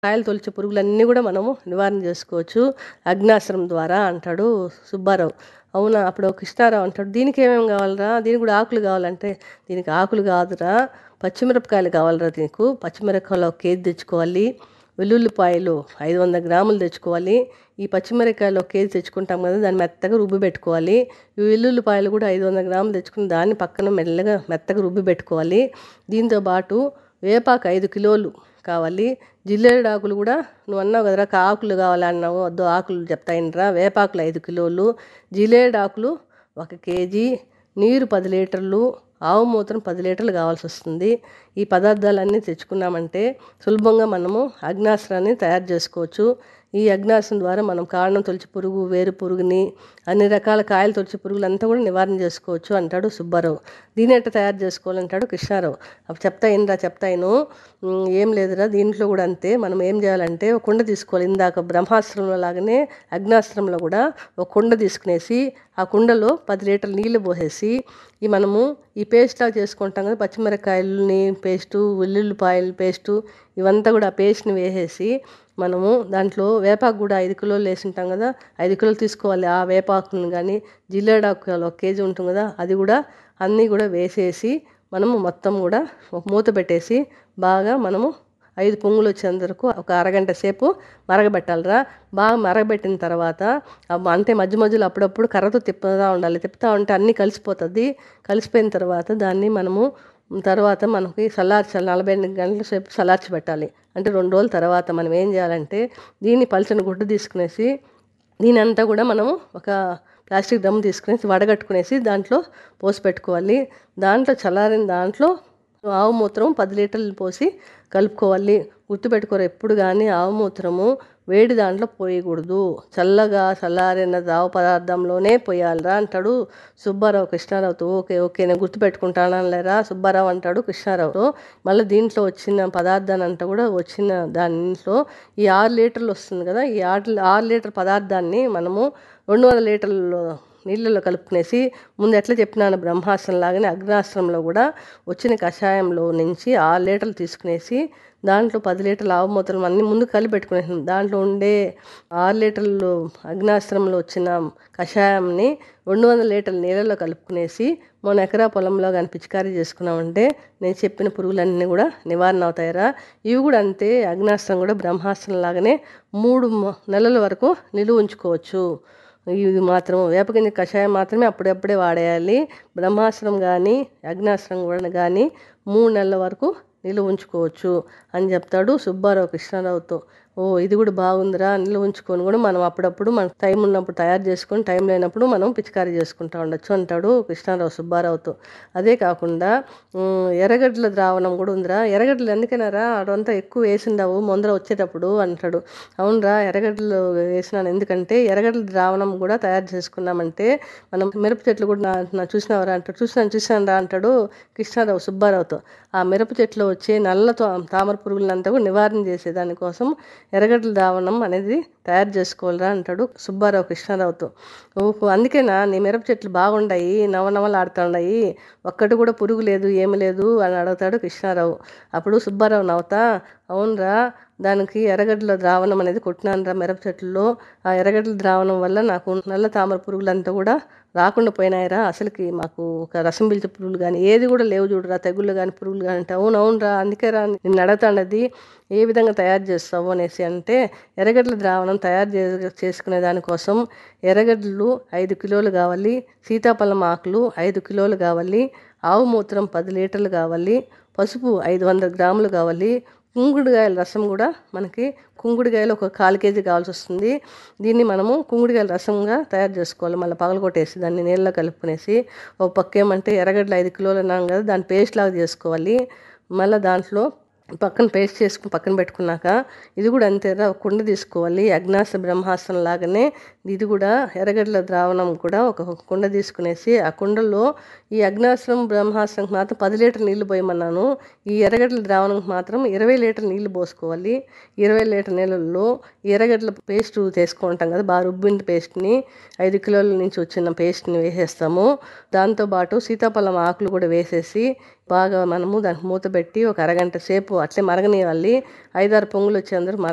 కాయలు తొలిచే పురుగులన్నీ కూడా మనము నివారణ చేసుకోవచ్చు అగ్నాస్త్రం ద్వారా అంటాడు సుబ్బారావు అవునా అప్పుడు కృష్ణారావు అంటాడు దీనికి ఏమేమి కావాలరా దీనికి కూడా ఆకులు కావాలంటే దీనికి ఆకులు కాదురా పచ్చిమిరపకాయలు కావాలరా దీనికి పచ్చిమిరపకాయలు ఒక కేజీ తెచ్చుకోవాలి వెల్లుల్లిపాయలు ఐదు వందల గ్రాములు తెచ్చుకోవాలి ఈ పచ్చిమిరపకాయలు ఒక కేజీ తెచ్చుకుంటాం కదా దాన్ని మెత్తగా రుబ్బి పెట్టుకోవాలి ఈ వెల్లుల్లిపాయలు కూడా ఐదు వందల గ్రాములు తెచ్చుకుని దాన్ని పక్కన మెల్లగా మెత్తగా రుబ్బి పెట్టుకోవాలి దీంతో పాటు వేపాకు ఐదు కిలోలు కావాలి జిల్లేడు ఆకులు కూడా నువ్వు అన్నావు కదరా ఆకులు కావాలన్నావు వద్దు ఆకులు చెప్తాయినరా వేపాకులు ఐదు కిలోలు జిల్లేడు ఆకులు ఒక కేజీ నీరు పది లీటర్లు ఆవు మూత్రం పది లీటర్లు కావాల్సి వస్తుంది ఈ పదార్థాలన్నీ తెచ్చుకున్నామంటే సులభంగా మనము అగ్నాస్త్రాన్ని తయారు చేసుకోవచ్చు ఈ అగ్నాస్త్రం ద్వారా మనం కారణం తొలిచి పురుగు వేరు పురుగుని అన్ని రకాల కాయలు తొలిచి పురుగులంతా కూడా నివారణ చేసుకోవచ్చు అంటాడు సుబ్బారావు దీని ఎట్ట తయారు చేసుకోవాలంటాడు కృష్ణారావు అప్పుడు చెప్తా ఇనరా చెప్తా ఇను ఏం లేదురా దీంట్లో కూడా అంతే మనం ఏం చేయాలంటే ఒక కుండ తీసుకోవాలి ఇందాక బ్రహ్మాస్త్రంలో లాగానే అగ్నాస్త్రంలో కూడా ఒక కుండ తీసుకునేసి ఆ కుండలో పది లీటర్ల నీళ్లు పోసేసి ఈ మనము ఈ పేస్ట్ లాగా చేసుకుంటాం కదా పచ్చిమిరకాయలని పేస్టు వెల్లుల్లిపాయల పేస్టు ఇవంతా కూడా ఆ పేస్ట్ని వేసేసి మనము దాంట్లో వేపాకు కూడా ఐదు కిలోలు వేసి ఉంటాం కదా ఐదు కిలోలు తీసుకోవాలి ఆ వేపాకుని కానీ జిల్లేడాకు ఒక కేజీ ఉంటుంది కదా అది కూడా అన్నీ కూడా వేసేసి మనము మొత్తం కూడా ఒక మూత పెట్టేసి బాగా మనము ఐదు పొంగులు వచ్చేంత వరకు ఒక అరగంట సేపు మరగబెట్టాలిరా బాగా మరగబెట్టిన తర్వాత అంటే మధ్య మధ్యలో అప్పుడప్పుడు కర్రతో తిప్పుతూ ఉండాలి తిప్పుతూ ఉంటే అన్నీ కలిసిపోతుంది కలిసిపోయిన తర్వాత దాన్ని మనము తర్వాత మనకి చల్లార్చి నలభై ఎనిమిది గంటల సేపు చల్లార్చి పెట్టాలి అంటే రెండు రోజుల తర్వాత మనం ఏం చేయాలంటే దీన్ని పలుచని గుడ్డ తీసుకునేసి దీని అంతా కూడా మనము ఒక ప్లాస్టిక్ దమ్ తీసుకునేసి వడగట్టుకునేసి దాంట్లో పోసి పెట్టుకోవాలి దాంట్లో చల్లారిన దాంట్లో ఆవు మూత్రం పది లీటర్లు పోసి కలుపుకోవాలి గుర్తుపెట్టుకోరు ఎప్పుడు కానీ ఆవు మూత్రము వేడి దాంట్లో పోయకూడదు చల్లగా చల్లారిన దావ పదార్థంలోనే పోయాలిరా అంటాడు సుబ్బారావు కృష్ణారావుతో ఓకే ఓకే నేను గుర్తుపెట్టుకుంటాను లేరా సుబ్బారావు అంటాడు కృష్ణారావుతో మళ్ళీ దీంట్లో వచ్చిన పదార్థాన్ని అంతా కూడా వచ్చిన దాంట్లో ఈ ఆరు లీటర్లు వస్తుంది కదా ఈ ఆరు ఆరు లీటర్ పదార్థాన్ని మనము రెండు వందల లీటర్లు నీళ్ళలో కలుపుకునేసి ముందు ఎట్లా చెప్పినాను బ్రహ్మాస్త్రం లాగానే అగ్నాస్త్రంలో కూడా వచ్చిన కషాయంలో నుంచి ఆరు లీటర్లు తీసుకునేసి దాంట్లో పది లీటర్ల ఆవు మూత్రం అన్నీ ముందు కలిపి పెట్టుకునేసాం దాంట్లో ఉండే ఆరు లీటర్లు అగ్నాస్త్రంలో వచ్చిన కషాయంని రెండు వందల లీటర్ల నీళ్ళలో కలుపుకునేసి మన ఎకరా పొలంలో కానీ పిచికారీ చేసుకున్నామంటే నేను చెప్పిన పురుగులన్నీ కూడా నివారణ అవుతాయిరా ఇవి కూడా అంతే అగ్నాస్త్రం కూడా బ్రహ్మాస్త్రం లాగానే మూడు నెలల వరకు నిలువ ఉంచుకోవచ్చు ఇది మాత్రం వేపగింజ కషాయం మాత్రమే అప్పుడప్పుడే వాడేయాలి బ్రహ్మాస్త్రం కానీ అగ్నాస్త్రం కూడా కానీ మూడు నెలల వరకు నిలువ ఉంచుకోవచ్చు అని చెప్తాడు సుబ్బారావు కృష్ణారావుతో ఓ ఇది కూడా బాగుందిరా నిల్వ ఉంచుకొని కూడా మనం అప్పుడప్పుడు మనకు టైం ఉన్నప్పుడు తయారు చేసుకొని టైం లేనప్పుడు మనం పిచికారీ చేసుకుంటా ఉండొచ్చు అంటాడు కృష్ణారావు సుబ్బారావుతో అదే కాకుండా ఎర్రగడ్డల ద్రావణం కూడా ఉందిరా ఎర్రగడ్డలు ఎందుకైనారా అదంతా ఎక్కువ వేసిండావు ముందర వచ్చేటప్పుడు అంటాడు అవునరా ఎర్రగడ్డలు వేసినాను ఎందుకంటే ఎర్రగడ్డల ద్రావణం కూడా తయారు చేసుకున్నామంటే మనం మిరప చెట్లు కూడా నా చూసినావరా అంటాడు చూసినాను చూసాను రా అంటాడు కృష్ణారావు సుబ్బారావుతో ఆ మిరప చెట్లు వచ్చే నల్ల తామర పురుగులంతా కూడా నివారణ చేసే దానికోసం ఎర్రగడ్డల ద్రావణం అనేది తయారు చేసుకోవాలిరా అంటాడు సుబ్బారావు కృష్ణారావుతో ఓహో అందుకేనా నీ మిరప చెట్లు బాగుండాయి నవనవలాడుతున్నాయి ఒక్కటి కూడా పురుగు లేదు ఏమి లేదు అని అడుగుతాడు కృష్ణారావు అప్పుడు సుబ్బారావు నవ్వుతా అవునరా దానికి ఎర్రగడ్డల ద్రావణం అనేది కొట్టినానురా మిరప చెట్లలో ఆ ఎర్రగడ్డల ద్రావణం వల్ల నాకు నల్ల తామర పురుగులంతా కూడా రాకుండా పోయినాయిరా అసలుకి మాకు ఒక రసం పీల్చే పురుగులు కానీ ఏది కూడా లేవు చూడరా తెగుళ్ళు కానీ పురుగులు కానీ అంటే అవును అవునరా అందుకే రా నిన్ను అడుగుతాండది ఏ విధంగా తయారు చేస్తావు అనేసి అంటే ఎర్రగడ్డల ద్రావణం తయారు చేసుకునే దానికోసం ఎర్రగడ్డలు ఐదు కిలోలు కావాలి సీతాఫలం ఆకులు ఐదు కిలోలు కావాలి ఆవు మూత్రం పది లీటర్లు కావాలి పసుపు ఐదు వందల గ్రాములు కావాలి కుంకుడుకాయల రసం కూడా మనకి కుంకుడుకాయలు ఒక కాలు కేజీ కావాల్సి వస్తుంది దీన్ని మనము కుంకుడుకాయల రసంగా తయారు చేసుకోవాలి మళ్ళీ పగలగొట్టేసి దాన్ని నీళ్ళలో కలుపుకునేసి ఒక పక్క ఏమంటే ఎర్రగడ్డలు ఐదు కిలోలు అన్నాం కదా దాన్ని పేస్ట్ లాగా చేసుకోవాలి మళ్ళీ దాంట్లో పక్కన పేస్ట్ చేసుకుని పక్కన పెట్టుకున్నాక ఇది కూడా అంతేరా ఒక కుండ తీసుకోవాలి అగ్నాస్త్ర బ్రహ్మాస్త్రం లాగానే ఇది కూడా ఎర్రగడ్డల ద్రావణం కూడా ఒక కుండ తీసుకునేసి ఆ కుండలో ఈ అగ్నాస్త్రం బ్రహ్మాస్త్రం మాత్రం పది లీటర్ నీళ్లు పోయమన్నాను ఈ ఎర్రగడ్డల ద్రావణంకి మాత్రం ఇరవై లీటర్ నీళ్లు పోసుకోవాలి ఇరవై లీటర్ నీళ్ళల్లో ఎర్రగడ్డల పేస్ట్ చేసుకుంటాం కదా బాగా రుబ్బిన పేస్ట్ని ఐదు కిలోల నుంచి వచ్చిన పేస్ట్ని వేసేస్తాము దాంతోపాటు సీతాఫలం ఆకులు కూడా వేసేసి బాగా మనము దానికి మూత పెట్టి ఒక అరగంట సేపు అట్లే మరగనివ్వాలి ఐదారు పొంగులు వచ్చేందరూ మరగ